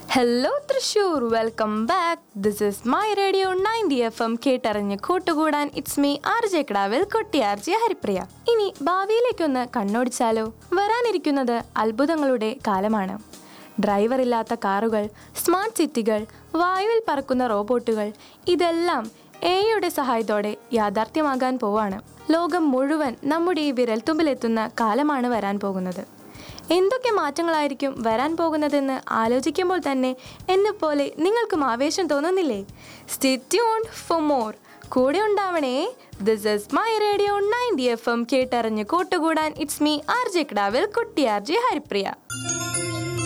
hello Thrissur welcome back this is my radio ninety F M കേട്ടറിഞ്ഞ് കൂട്ടുകൂടാൻ it's me R J കടാവിൽ കൊട്ടിയാർജി ഹരിപ്രിയ ഇനി ഭാവിയിലേക്കൊന്ന് കണ്ണോടിച്ചാലോ വരാനിരിക്കുന്നത് അത്ഭുതങ്ങളുടെ കാലമാണ് ഡ്രൈവർ ഇല്ലാത്ത കാറുകൾ സ്മാർട്ട് സിറ്റികൾ വായുവിൽ പറക്കുന്ന റോബോട്ടുകൾ ഇതെല്ലാം എയുടെ സഹായത്തോടെ യാഥാർത്ഥ്യമാകാൻ പോവാണ് ലോകം മുഴുവൻ നമ്മുടെ ഈ വിരൽത്തുമ്പിലെത്തുന്ന കാലമാണ് വരാൻ പോകുന്നത് എന്തൊക്കെ മാറ്റങ്ങളായിരിക്കും വരാൻ പോകുന്നതെന്ന് ആലോചിക്കുമ്പോൾ തന്നെ എന്നെപ്പോലെ നിങ്ങൾക്കും ആവേശം തോന്നുന്നില്ലേ സ്റ്റേറ്റ്യൂൺ ഫോർ മോർ കൂടെ ഉണ്ടാവണേ this is my radio ninety F M കേട്ടറിഞ്ഞ് കൂട്ടുകൂടാൻ ഇറ്റ്സ് മീ ആർ ജെ കിടാവിൽ കുട്ടി ആർ ജെ ഹരിപ്രിയ